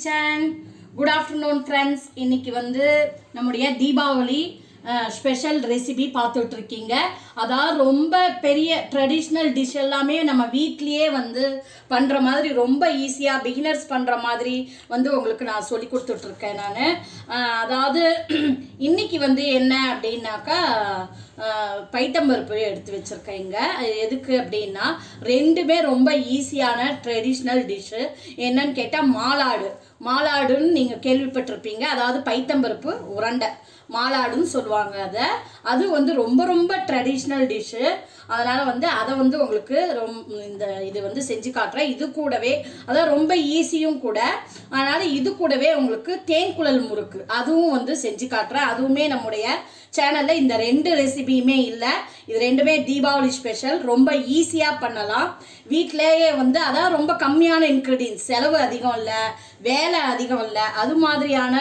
kitchen good afternoon friends இன்னைக்கு வந்து நம்முடைய தீபாவளி ஸ்பெஷல் ரெசிபி பார்த்துட்டு இருக்கீங்க அதாவது ரொம்ப பெரிய ட்ரெடிஷ்னல் டிஷ் எல்லாமே நம்ம வீட்லேயே வந்து பண்ணுற மாதிரி ரொம்ப ஈஸியாக பிகினர்ஸ் பண்ணுற மாதிரி வந்து உங்களுக்கு நான் சொல்லி கொடுத்துட்ருக்கேன் நான் அதாவது இன்னைக்கு வந்து என்ன அப்படின்னாக்கா அஹ், பைத்தம்பருப்பு எடுத்து வச்சுருக்கேன் இங்கே எதுக்கு அப்படின்னா ரெண்டுமே ரொம்ப ஈஸியான ட்ரெடிஷ்னல் டிஷ்ஷு என்னன்னு கேட்டால் மாலாடு மாலாடுன்னு நீங்கள் கேள்விப்பட்டிருப்பீங்க அதாவது பைத்தம்பருப்பு உருண்டை மாலாடுன்னு சொல்லுவாங்க அதை அது வந்து ரொம்ப ரொம்ப ட்ரெடிஷ்னல் டிஷ்ஷு அதனால் வந்து அதை வந்து உங்களுக்கு ரொம்ப இந்த இது வந்து செஞ்சு காட்டுறேன் இது கூடவே அதாவது ரொம்ப ஈஸியும் கூட அதனால் இது கூடவே உங்களுக்கு தேன்குழல் முறுக்கு அதுவும் வந்து செஞ்சு காட்டுறேன் அதுவுமே நம்முடைய சேனலில் இந்த ரெண்டு ரெசிபியுமே இல்லை இது ரெண்டுமே தீபாவளி ஸ்பெஷல் ரொம்ப ஈஸியாக பண்ணலாம் வீட்டிலேயே வந்து அதான் ரொம்ப கம்மியான இன்க்ரீடியன்ஸ் செலவு அதிகம் இல்லை வேலை அதிகம் இல்லை அது மாதிரியான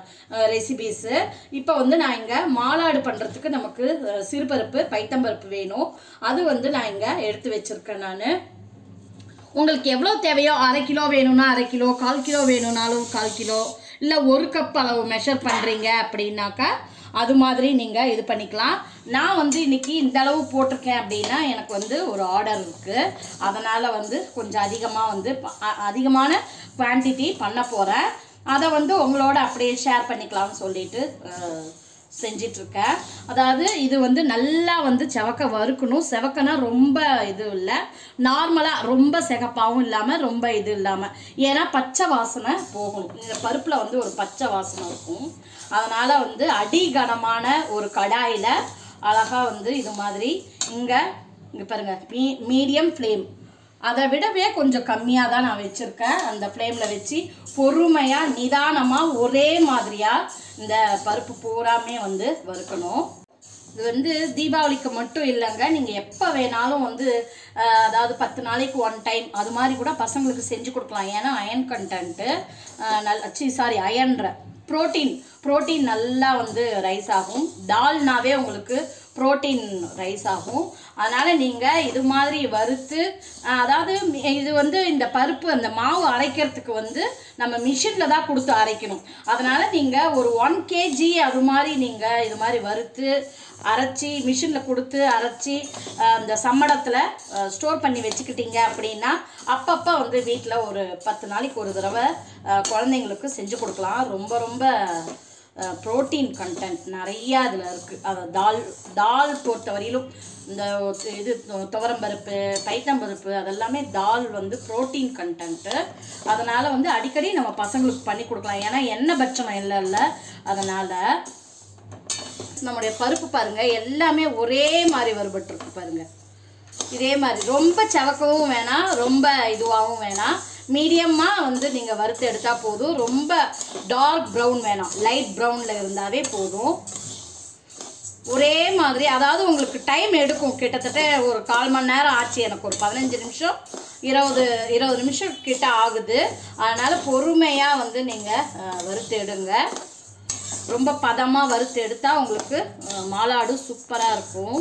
ரெசிபீஸு இப்போ வந்து நான் இங்கே மாலாடு பண்ணுறதுக்கு நமக்கு அஹ், சிறுபருப்பு பைத்தம்பருப்பு வேணும் அது வந்து நான் இங்கே எடுத்து வச்சுருக்கேன் நான் உங்களுக்கு எவ்வளோ தேவையோ அரை கிலோ வேணும்னா அரை கிலோ கால் கிலோ வேணும்னாலும் கால் கிலோ இல்லை ஒரு கப் அளவு மெஷர் பண்ணுறீங்க அப்படின்னாக்கா அது மாதிரி நீங்கள் இது பண்ணிக்கலாம் நான் வந்து இன்னைக்கு இந்த அளவு போட்டிருக்கேன் அப்படின்னா எனக்கு வந்து ஒரு ஆர்டர் இருக்குது அதனால் வந்து கொஞ்சம் அதிகமாக வந்து ப- அ- அதிகமான குவான்டிட்டி பண்ண போகிறேன் அதை வந்து உங்களோட அப்படியே ஷேர் பண்ணிக்கலாம்னு சொல்லிட்டு அஹ், செஞ்சிட்ருக்கேன் அதாவது இது வந்து நல்லா வந்து செவக்க வறுக்கணும் செவக்கனா ரொம்ப இது இல்லை நார்மலாக ரொம்ப சிகப்பாகவும் இல்லாமல் ரொம்ப இது இல்லாமல் ஏன்னா பச்சை வாசனை போகணும் இந்த பருப்பில் வந்து ஒரு பச்சை வாசனை இருக்கும் அதனால் வந்து அடிகனமான ஒரு கடாயில் அழகாக வந்து இது மாதிரி இங்கே இங்கே பாருங்கள் மீ மீடியம் ஃப்ளேம் அதை விடவே கொஞ்சம் கம்மியாக தான் நான் வச்சுருக்கேன் அந்த ஃப்ளேமில் வச்சு பொறுமையாக நிதானமாக ஒரே மாதிரியாக இந்த பருப்பு பூராமே வந்து வறுக்கணும் இது வந்து தீபாவளிக்கு மட்டும் இல்லைங்க நீங்கள் எப்போ வேணாலும் வந்து அஹ், அதாவது பத்து நாளைக்கு ஒன் டைம் அது மாதிரி கூட பசங்களுக்கு செஞ்சு கொடுக்கலாம் ஏன்னா அயன் கண்டென்ட்டு நல் சி சாரி அயன்ற புரோட்டீன் புரோட்டீன் நல்லா வந்து ரைஸ் ஆகும் டால்னாவே உங்களுக்கு புரோட்டீன் ரைஸ் ஆகும் அதனால் நீங்கள் இது மாதிரி வறுத்து அஹ், அதாவது மி- இது வந்து இந்த பருப்பு அந்த மாவு அரைக்கிறதுக்கு வந்து நம்ம மிஷினில் தான் கொடுத்து அரைக்கணும் அதனால் நீங்கள் ஒரு ஒன் கேஜி அது மாதிரி நீங்கள் இது மாதிரி வறுத்து அரைச்சி மிஷினில் கொடுத்து அரைச்சி அஹ், அந்த சம்மடத்தில் ஸ்டோர் பண்ணி வச்சுக்கிட்டீங்க அப்படின்னா அப்பப்போ வந்து வீட்டில் ஒரு பத்து நாளைக்கு ஒரு தடவை அஹ், குழந்தைங்களுக்கு செஞ்சு கொடுக்கலாம் ரொம்ப ரொம்ப ப்ரோட்டீன் கண்டென்ட் நிறையா அதில் இருக்குது அதை தால் தால் பொறுத்த வரையிலும் இந்த இது தொ- துவரம்பருப்பு பைத்தம்பருப்பு அதெல்லாமே தால் வந்து ப்ரோட்டீன் கண்டென்ட்டு அதனால் வந்து அடிக்கடி நம்ம பசங்களுக்கு பண்ணி கொடுக்கலாம் ஏன்னா எண்ணெய் பட்சணம் இல்லைல்ல அதனால் நம்முடைய பருப்பு பாருங்க எல்லாமே ஒரே மாதிரி வறுபட்டுருக்கு பாருங்க இதே மாதிரி ரொம்ப செவக்கவும் வேணாம் ரொம்ப இதுவாகவும் வேணாம் மீடியமாக வந்து நீங்கள் வறுத்து எடுத்தால் போதும் ரொம்ப டார்க் ப்ரௌன் வேணாம் லைட் ப்ரௌனில் இருந்தாவே போதும் ஒரே மாதிரி அதாவது உங்களுக்கு டைம் எடுக்கும் கிட்டத்தட்ட ஒரு கால் மணி நேரம் ஆச்சு எனக்கு ஒரு பதினஞ்சு நிமிஷம் இருபது இருபது நிமிஷம் கிட்ட ஆகுது அதனால் பொறுமையாக வந்து நீங்கள் வறுத்து எடுங்க ரொம்ப பதமாக வறுத்து எடுத்தால் உங்களுக்கு அஹ், மாலாடு சூப்பராக இருக்கும்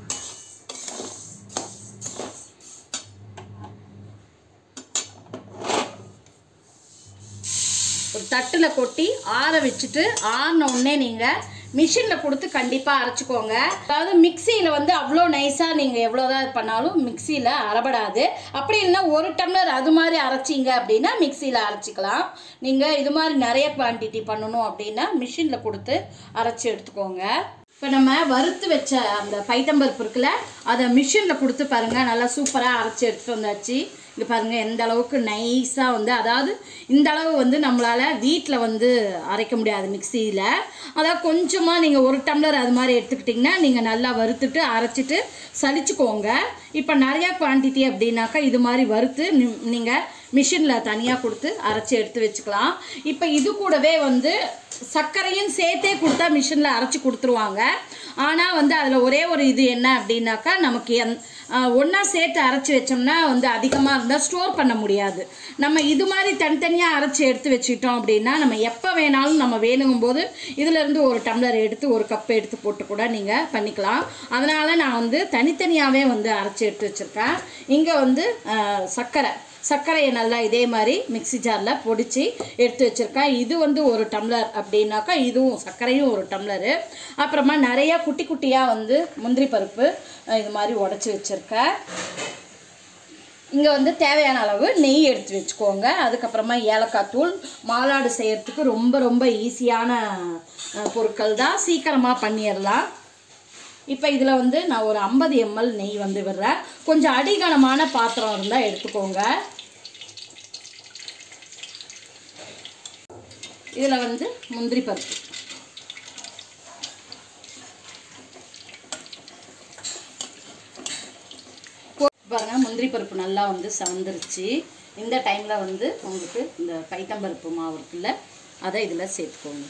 ஒரு தட்டில் கொட்டி ஆற வச்சுட்டு ஆறின உடனே நீங்கள் மிஷினில் கொடுத்து கண்டிப்பாக அரைச்சிக்கோங்க அதாவது மிக்சியில் வந்து அவ்வளோ நைஸாக நீங்கள் எவ்வளோதான் இது பண்ணாலும் மிக்சியில் அரைபடாது அப்படி இல்லைன்னா ஒரு டம்ளர் அது மாதிரி அரைச்சிங்க அப்படின்னா மிக்சியில் அரைச்சிக்கலாம் நீங்கள் இது மாதிரி நிறைய குவான்டிட்டி பண்ணணும் அப்படின்னா மிஷினில் கொடுத்து அரைச்சி எடுத்துக்கோங்க இப்போ நம்ம வறுத்து வச்ச அந்த பைத்தம்பருப்பு இருக்குல்ல அதை மிஷினில் கொடுத்து பாருங்கள் நல்லா சூப்பராக அரைச்சி எடுத்துகிட்டு வந்தாச்சு இங்கே பாருங்கள் எந்த அளவுக்கு நைஸாக வந்து அதாவது இந்த அளவு வந்து நம்மளால் வீட்டில் வந்து அரைக்க முடியாது மிக்சியில் அதாவது கொஞ்சமாக நீங்கள் ஒரு டம்ளர் அது மாதிரி எடுத்துக்கிட்டிங்கன்னா நீங்கள் நல்லா வறுத்துட்டு அரைச்சிட்டு சலிச்சுக்கோங்க இப்போ நிறையா குவான்டிட்டி அப்படின்னாக்கா இது மாதிரி வறுத்து நீங்கள் மிஷினில் தனியாக கொடுத்து அரைச்சி எடுத்து வச்சுக்கலாம் இப்போ இது கூடவே வந்து சர்க்கரையும் சேர்த்தே கொடுத்தா மிஷினில் அரைச்சி கொடுத்துருவாங்க ஆனால் வந்து அதில் ஒரே ஒரு இது என்ன அப்படின்னாக்கா நமக்கு எந் ஒன்றா சேர்த்து அரைச்சி வச்சோம்னா வந்து அதிகமாக இருந்தால் ஸ்டோர் பண்ண முடியாது நம்ம இது மாதிரி தனித்தனியாக அரைச்சி எடுத்து வச்சுக்கிட்டோம் அப்படின்னா நம்ம எப்போ வேணாலும் நம்ம வேணுங்கும் போது இதிலேருந்து ஒரு டம்ளர் எடுத்து ஒரு கப் எடுத்து போட்டு கூட நீங்கள் பண்ணிக்கலாம் அதனால் நான் வந்து தனித்தனியாகவே வந்து அரைச்சி எடுத்து வச்சுருக்கேன் இங்கே வந்து அஹ், சர்க்கரை சர்க்கரையை நல்லா இதே மாதிரி மிக்ஸி ஜாரில் பொடிச்சு எடுத்து வச்சுருக்கேன் இது வந்து ஒரு டம்ளர் அப்படின்னாக்கா இதுவும் சர்க்கரையும் ஒரு டம்ளரு அப்புறமா நிறைய குட்டி குட்டியாக வந்து முந்திரி பருப்பு அஹ், இது மாதிரி உடச்சி வச்சுருக்கேன் இங்கே வந்து தேவையான அளவு நெய் எடுத்து வச்சுக்கோங்க அதுக்கப்புறமா ஏலக்காய் தூள் மாலாடு செய்யறதுக்கு ரொம்ப ரொம்ப ஈஸியான அஹ், பொருட்கள் தான் சீக்கிரமாக பண்ணிடலாம் இப்போ இதில் வந்து நான் ஒரு ஐம்பது எம்எல் நெய் வந்து விடுறேன் கொஞ்சம் அடிகனமான பாத்திரம் இருந்தால் எடுத்துக்கோங்க இதில் வந்து முந்திரி பருப்பு போ- பாருங்க முந்திரி பருப்பு நல்லா வந்து சவந்துருச்சு இந்த டைமில் வந்து உங்களுக்கு இந்த பைத்தம்பருப்பு மாவு இருக்குல்ல அதை இதில் சேர்த்துக்கோங்க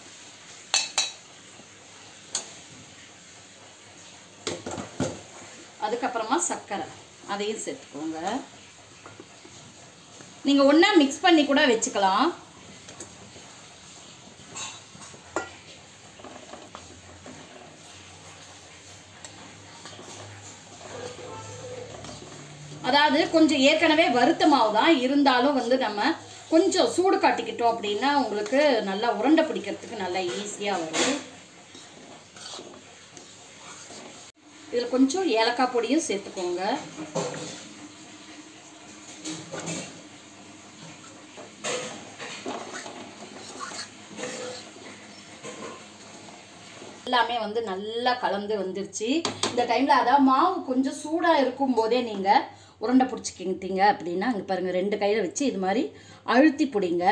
அதுக்கப்புறமா சர்க்கரை அதையும் சேர்த்துக்கோங்க நீங்கள் ஒன்றா மிக்ஸ் பண்ணி கூட வச்சுக்கலாம் அதாவது கொஞ்சம் ஏற்கனவே வறுத்த மாவு தான் இருந்தாலும் வந்து நம்ம கொஞ்சம் சூடு காட்டிக்கிட்டோம் அப்படின்னா உங்களுக்கு நல்லா உருண்டை பிடிக்கிறதுக்கு நல்லா ஈஸியாக வரும் இதில் கொஞ்சம் ஏலக்காய் பொடியும் சேர்த்துக்கோங்க எல்லாமே வந்து நல்லா கலந்து வந்துருச்சு இந்த டைமில் அதான் மாவு கொஞ்சம் சூடாக இருக்கும் போதே நீங்கள் உருண்டை பிடிச்சிக்கிட்டீங்க அப்படின்னா இங்கே பாருங்கள் ரெண்டு கையில் வச்சு இது மாதிரி அழுத்தி பிடிங்க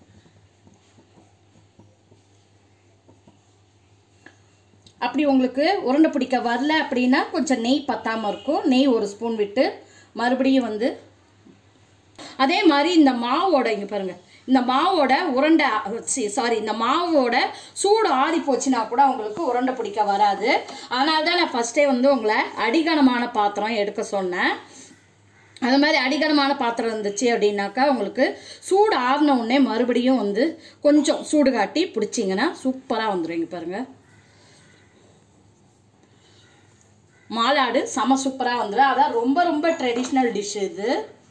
அப்படி உங்களுக்கு உருண்டை பிடிக்க வரல அப்படின்னா கொஞ்சம் நெய் பத்தாமல் இருக்கும் நெய் ஒரு ஸ்பூன் விட்டு மறுபடியும் வந்து அதே மாதிரி இந்த மாவோட இங்கே பாருங்க இந்த மாவோட உருண்டை சாரி இந்த மாவோட சூடு ஆறி போச்சுன்னா கூட உங்களுக்கு உருண்டை பிடிக்க வராது அதனால தான் நான் ஃபஸ்ட்டே வந்து உங்களை அடிகனமான பாத்திரம் எடுக்க சொன்னேன் அது மாதிரி அடிகனமான பாத்திரம் இருந்துச்சு அப்படின்னாக்கா உங்களுக்கு சூடு ஆறின உடனே மறுபடியும் வந்து கொஞ்சம் சூடு காட்டி பிடிச்சிங்கன்னா சூப்பராக வந்துடும் இங்கே பாருங்கள் மாலாடு செம சூப்பராக வந்துடும் அதான் ரொம்ப ரொம்ப ட்ரெடிஷ்னல் டிஷ் இது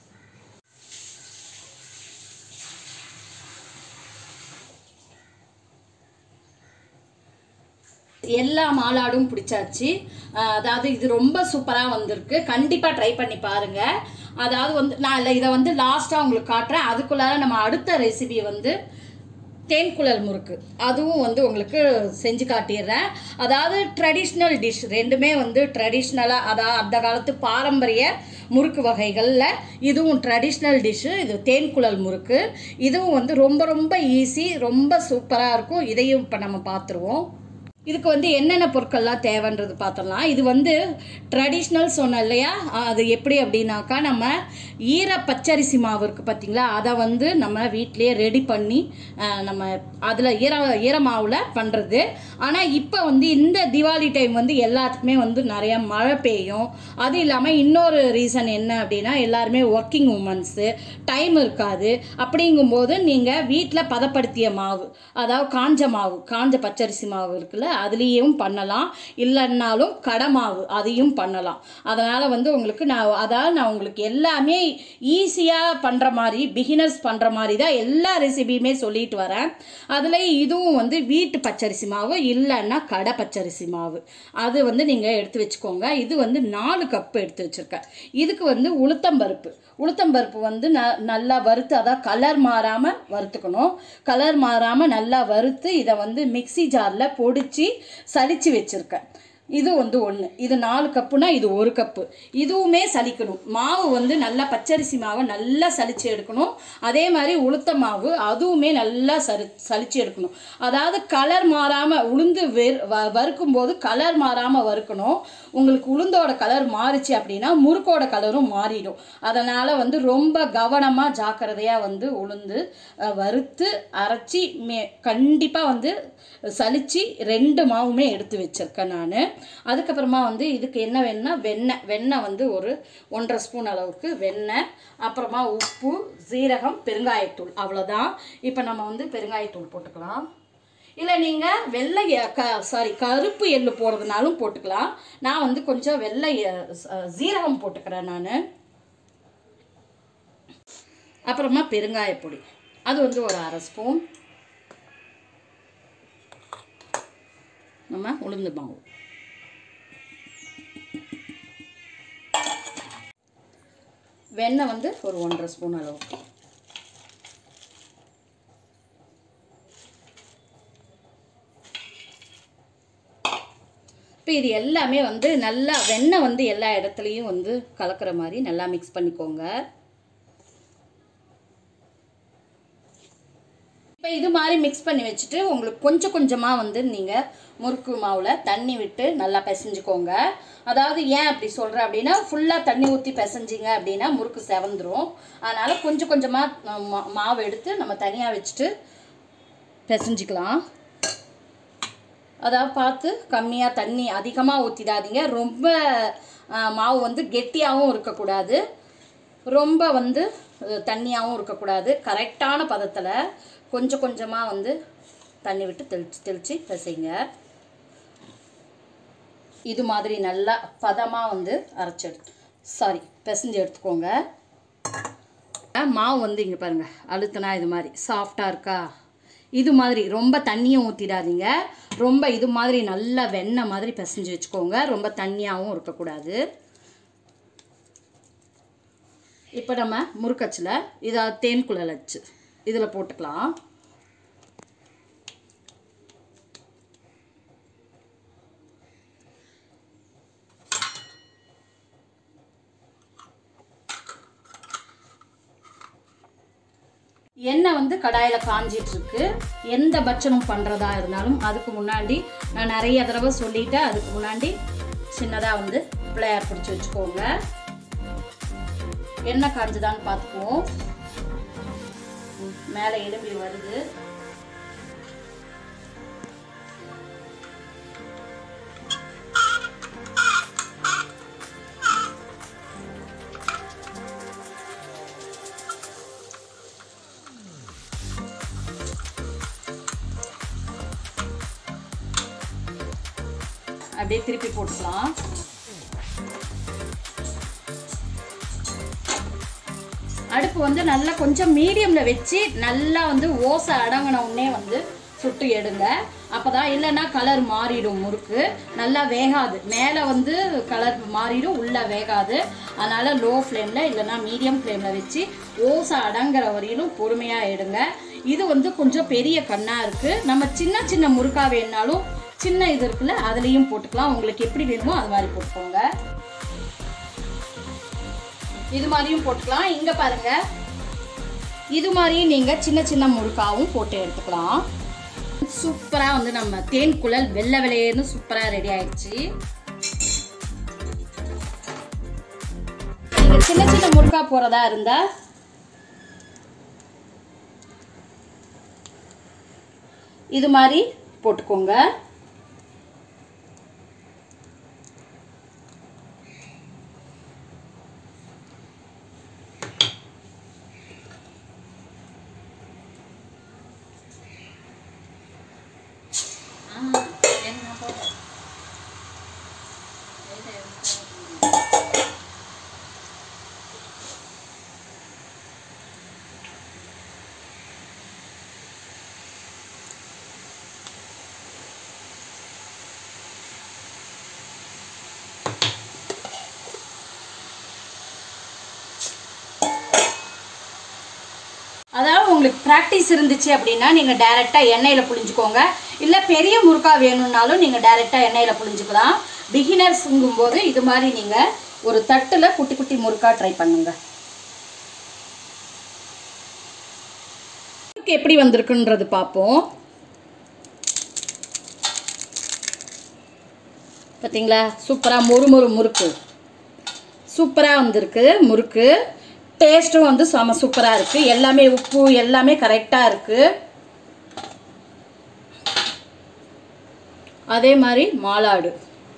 எல்லா மாலாடும் பிடிச்சாச்சு அஹ் அதாவது இது ரொம்ப சூப்பராக வந்திருக்கு கண்டிப்பாக ட்ரை பண்ணி பாருங்க அதாவது வந்து நான் இல்லை இதை வந்து லாஸ்ட்டாக உங்களுக்கு காட்டுறேன் அதுக்குள்ளார நம்ம அடுத்த ரெசிபி வந்து தேன்குழல் முறுக்கு அதுவும் வந்து உங்களுக்கு செஞ்சு காட்டிடுறேன் அதாவது ட்ரெடிஷ்னல் டிஷ் ரெண்டுமே வந்து ட்ரெடிஷ்னலாக அதாவது அந்த காலத்து பாரம்பரிய முறுக்கு வகைகளில் இதுவும் ட்ரெடிஷ்னல் டிஷ்ஷு இது தேன்குழல் முறுக்கு இதுவும் வந்து ரொம்ப ரொம்ப ஈஸி ரொம்ப சூப்பராக இருக்கும் இதையும் இப்போ நம்ம பார்த்துருவோம் இதுக்கு வந்து என்னென்ன பொருட்கள்லாம் தேவைன்றது பார்த்துடலாம் இது வந்து ட்ரெடிஷ்னல் சொன்னேன் இல்லையா அது எப்படி அப்படின்னாக்கா நம்ம ஈர பச்சரிசி மாவு இருக்குது பார்த்தீங்களா அதை வந்து நம்ம வீட்டிலேயே ரெடி பண்ணி அஹ், நம்ம அதில் ஈர ஈர மாவில் பண்ணுறது ஆனால் இப்போ வந்து இந்த தீபாவளி டைம் வந்து எல்லாத்துக்குமே வந்து நிறைய மழை பெய்யும் அது இல்லாமல் இன்னொரு ரீசன் என்ன அப்படின்னா எல்லாருமே ஒர்க்கிங் உமன்ஸு டைம் இருக்காது அப்படிங்கும்போது நீங்கள் வீட்டில் பதப்படுத்திய மாவு அதாவது காஞ்ச மாவு காஞ்ச பச்சரிசி மாவு இருக்குல்ல அதுலேயும் பண்ணலாம் இல்லைன்னாலும் கடை மாவு அதையும் பண்ணலாம் அதனால் வந்து உங்களுக்கு நான் அதாவது நான் உங்களுக்கு எல்லாமே ஈஸியாக பண்ணுற மாதிரி பிகினர்ஸ் பண்ணுற மாதிரி தான் எல்லா ரெசிபியுமே சொல்லிட்டு வரேன் அதில் இதுவும் வந்து வீட்டு பச்சரிசி மாவு இல்லைன்னா கடை பச்சரிசி மாவு அது வந்து நீங்கள் எடுத்து வச்சுக்கோங்க இது வந்து நாலு கப்பு எடுத்து வச்சுருக்கேன் இதுக்கு வந்து உளுத்தம்பருப்பு உளுத்தம்பருப்பு வந்து ந நல்லா வறுத்து அதான் கலர் மாறாமல் வறுத்துக்கணும் கலர் மாறாமல் நல்லா வறுத்து இதை வந்து மிக்ஸி ஜாரில் பொடிச்சு சலிச்சு வச்சுருக்கேன் இது வந்து ஒன்று இது நாலு கப்புனா இது ஒரு கப்பு இதுவுமே சலிக்கணும் மாவு வந்து நல்லா பச்சரிசி மாவை நல்லா சலிச்சு எடுக்கணும் அதே மாதிரி உளுத்த மாவு அதுவுமே நல்லா சரி சலிச்சு எடுக்கணும் அதாவது கலர் மாறாமல் உளுந்து வெறு வ வறுக்கும் போது கலர் மாறாமல் வறுக்கணும் உங்களுக்கு உளுந்தோட கலர் மாறிச்சு அப்படின்னா முறுக்கோட கலரும் மாறிடும் அதனால் வந்து ரொம்ப கவனமாக ஜாக்கிரதையாக வந்து உளுந்து அஹ், வறுத்து அரைச்சி மே கண்டிப்பாக வந்து சலிச்சு ரெண்டு மாவுமே எடுத்து வச்சிருக்கேன் நான் அதுக்கப்புறமா வந்து இதுக்கு என்ன வேணும்னா வெண்ணெய் வெண்ணெய் வந்து ஒரு ஒன்றரை ஸ்பூன் அளவுக்கு வெண்ணெய் அப்புறமா உப்பு சீரகம் பெருங்காயத்தூள் அவ்வளோதான் இப்போ நம்ம வந்து பெருங்காயத்தூள் போட்டுக்கலாம் இல்லை நீங்கள் வெள்ளை எ- க சாரி கருப்பு எள்ளு போடுறதுனாலும் போட்டுக்கலாம் நான் வந்து கொஞ்சம் வெள்ளை எ- ச- சீரகம் போட்டுக்கிறேன் நான் அப்புறமா பெருங்காயப்பொடி அது வந்து ஒரு அரை ஸ்பூன் நம்ம உளுந்து மாவு வெண்ணெய் வந்து ஒரு ஒன்றரை ஸ்பூன் அளவுக்கு இப்போ இது எல்லாமே வந்து நல்லா வெண்ணெய் வந்து எல்லா இடத்துலையும் வந்து கலக்கிற மாதிரி நல்லா மிக்ஸ் பண்ணிக்கோங்க இப்போ இது மாதிரி மிக்ஸ் பண்ணி வச்சுட்டு உங்களுக்கு கொஞ்சம் கொஞ்சமாக வந்து நீங்கள் முறுக்கு மாவில் தண்ணி விட்டு நல்லா பிசைஞ்சுக்கோங்க அதாவது ஏன் அப்படி சொல்கிறேன் அப்படின்னா ஃபுல்லாக தண்ணி ஊற்றி பிசைஞ்சிங்க அப்படின்னா முறுக்கு செவந்துரும் அதனால் கொஞ்சம் கொஞ்சமாக மாவு எடுத்து நம்ம தனியாக வச்சுட்டு பிசைஞ்சிக்கலாம் அதாவது பார்த்து கம்மியாக தண்ணி அதிகமாக ஊற்றிடாதீங்க ரொம்ப ஆ, மாவு வந்து கெட்டியாகவும் இருக்கக்கூடாது ரொம்ப வந்து அஹ், தண்ணியாகவும் இருக்கக்கூடாது கரெக்டான பதத்தில் கொஞ்சம் கொஞ்சமாக வந்து தண்ணி விட்டு தெளிச்சு தெளித்து பிசைங்க இது மாதிரி நல்லா பதமாக வந்து அரைச்சி எடுத்து சாரி பிசைஞ்சு எடுத்துக்கோங்க ஆ, மாவு வந்து இங்கே பாருங்கள் அழுத்தினா இது மாதிரி சாஃப்டாக இருக்கா இது மாதிரி ரொம்ப தண்ணியும் ஊற்றிடாதீங்க ரொம்ப இது மாதிரி நல்லா வெண்ணெய் மாதிரி பிசைஞ்சு வச்சுக்கோங்க ரொம்ப தண்ணியாகவும் இருக்கக்கூடாது இப்போ நம்ம முறுக்கச்சில் இதை தேன் குழல் அச்சு இதில் போட்டுக்கலாம் எண்ணெய் வந்து கடாயில் காஞ்சிட்டு இருக்கு எந்த பட்சணம் பண்ணுறதா இருந்தாலும் அதுக்கு முன்னாடி நான் நிறைய தடவை சொல்லிட்டேன் அதுக்கு முன்னாடி சின்னதாக வந்து பிள்ளையார் பிடிச்சி வச்சுக்கோங்க எண்ணெய் காஞ்சுதான்னு பார்த்துக்குவோம் ம், மேலே எலும்பி வருது அப்படியே திருப்பி போட்டுக்கலாம் அடுப்பு வந்து நல்லா கொஞ்சம் மீடியமில் வச்சு நல்லா வந்து ஓசை அடங்கின உடனே வந்து சுட்டு எடுங்க அப்பதான் இல்லைன்னா கலர் மாறிடும் முறுக்கு நல்லா வேகாது மேலே வந்து கலர் மாறிடும் உள்ளே வேகாது அதனால் லோ ஃப்ளேமில் இல்லைன்னா மீடியம் ஃப்ளேமில் வச்சு ஓசை அடங்குற வரையிலும் பொறுமையாக எடுங்க இது வந்து கொஞ்சம் பெரிய கண்ணாக இருக்குது நம்ம சின்ன சின்ன முறுக்கா வேணுனாலும் சின்ன இது இருக்குல்ல அதுலேயும் போட்டுக்கலாம் உங்களுக்கு எப்படி வேணுமோ அது மாதிரி போட்டுக்கோங்க இது மாதிரியும் போட்டுக்கலாம் இங்கே பாருங்க இது மாதிரியும் நீங்கள் சின்ன சின்ன முறுக்காவும் போட்டு எடுத்துக்கலாம் சூப்பராக வந்து நம்ம தேன் குழல் வெள்ளை வெள்ளையேன்னு சூப்பராக ரெடி ஆயிடுச்சு நீங்கள் சின்ன சின்ன முறுக்கா போகிறதா இருந்தால் இது மாதிரி போட்டுக்கோங்க அதாவது உங்களுக்கு ப்ராக்டிஸ் இருந்துச்சு அப்படின்னா நீங்கள் டைரெக்டாக எண்ணெயில் புழிஞ்சுக்கோங்க இல்லை பெரிய முறுக்கா வேணும்னாலும் நீங்கள் டைரெக்டாக எண்ணெயில் புழிஞ்சுக்கலாம் பிகினர்ஸுங்கும் போது இது மாதிரி நீங்கள் ஒரு தட்டில் குட்டி குட்டி முறுக்கா ட்ரை பண்ணுங்க முறுக்கு எப்படி வந்திருக்குன்றது பார்ப்போம் பார்த்தீங்களா சூப்பராக மொறு மொறு முறுக்கு சூப்பராக வந்திருக்கு முறுக்கு டேஸ்ட்டும் வந்து செம சூப்பராக இருக்குது எல்லாமே உப்பு எல்லாமே கரெக்டாக இருக்குது அதே மாதிரி மாலாடு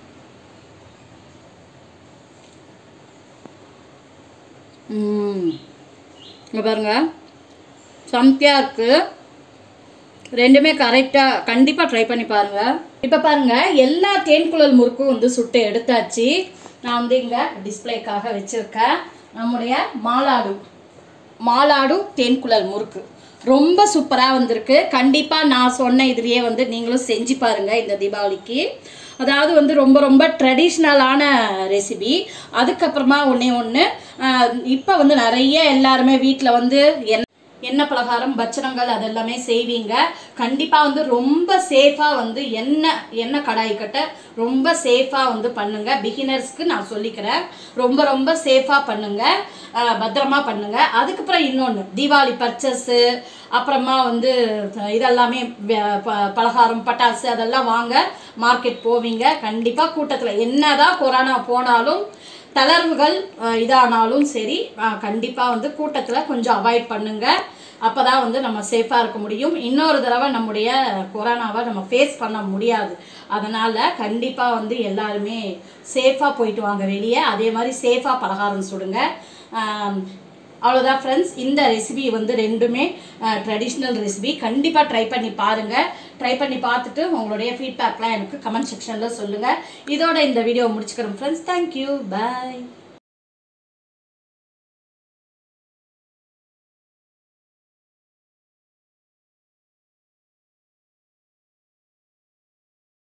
ம் இங்கே பாருங்க சம்தியாக இருக்குது ரெண்டுமே கரெக்டாக கண்டிப்பாக ட்ரை பண்ணி பாருங்கள் இப்போ பாருங்கள் எல்லா தேன்குழல் முறுக்கும் வந்து சுட்டு எடுத்தாச்சு நான் வந்து இங்கே டிஸ்ப்ளேக்காக வச்சுருக்கேன் நம்முடைய மாலாடு மாலாடு தேன்குழல் முறுக்கு ரொம்ப சூப்பராக வந்திருக்கு கண்டிப்பாக நான் சொன்ன இதுலேயே வந்து நீங்களும் செஞ்சு பாருங்கள் இந்த தீபாவளிக்கு அதாவது வந்து ரொம்ப ரொம்ப ட்ரெடிஷ்னலான ரெசிபி அதுக்கப்புறமா ஒன்றே ஒன்று இப்போ வந்து நிறைய எல்லாருமே வீட்டில் வந்து எண்ணெய் எண்ணெய் பலகாரம் பச்சனங்கள் அதெல்லாமே செய்வீங்க கண்டிப்பாக வந்து ரொம்ப சேஃபாக வந்து எண்ணெய் எண்ணெய் கடாய் கட்ட ரொம்ப சேஃபாக வந்து பண்ணுங்க பிகினர்ஸ்க்கு நான் சொல்லிக்கிறேன் ரொம்ப ரொம்ப சேஃபாக பண்ணுங்க அஹ் பத்திரமா பண்ணுங்க அதுக்கப்புறம் இன்னொன்று தீபாவளி பர்ச்சேஸு அப்புறமா வந்து இதெல்லாமே வ- ப- பலகாரம் பட்டாசு அதெல்லாம் வாங்க மார்க்கெட் போவீங்க கண்டிப்பாக கூட்டத்தில் என்னதான் கொரோனா போனாலும் தளர்வுகள் அஹ், இதானாலும் சரி கண்டிப்பாக வந்து கூட்டத்தில் கொஞ்சம் அவாய்ட் பண்ணுங்க அப்போ தான் வந்து நம்ம சேஃபாக இருக்க முடியும் இன்னொரு தடவை நம்முடைய கொரோனாவை நம்ம ஃபேஸ் பண்ண முடியாது அதனால் கண்டிப்பாக வந்து எல்லாருமே சேஃபாக போயிட்டு வாங்க வெளியே அதே மாதிரி சேஃபாக பலகாரம் சுடுங்க ஆம், அவ்வளோதான் ஃப்ரெண்ட்ஸ் இந்த ரெசிபி வந்து ரெண்டுமே ட்ரெடிஷ்னல் ரெசிபி கண்டிப்பாக ட்ரை பண்ணி பாருங்கள் ட்ரை பண்ணி பார்த்துட்டு உங்களுடைய ஃபீட்பேக்லாம் எனக்கு கமெண்ட் செக்ஷனில் சொல்லுங்கள் இதோட இந்த வீடியோ முடிச்சுக்கிறோம் ஃப்ரெண்ட்ஸ் தேங்க்யூ பை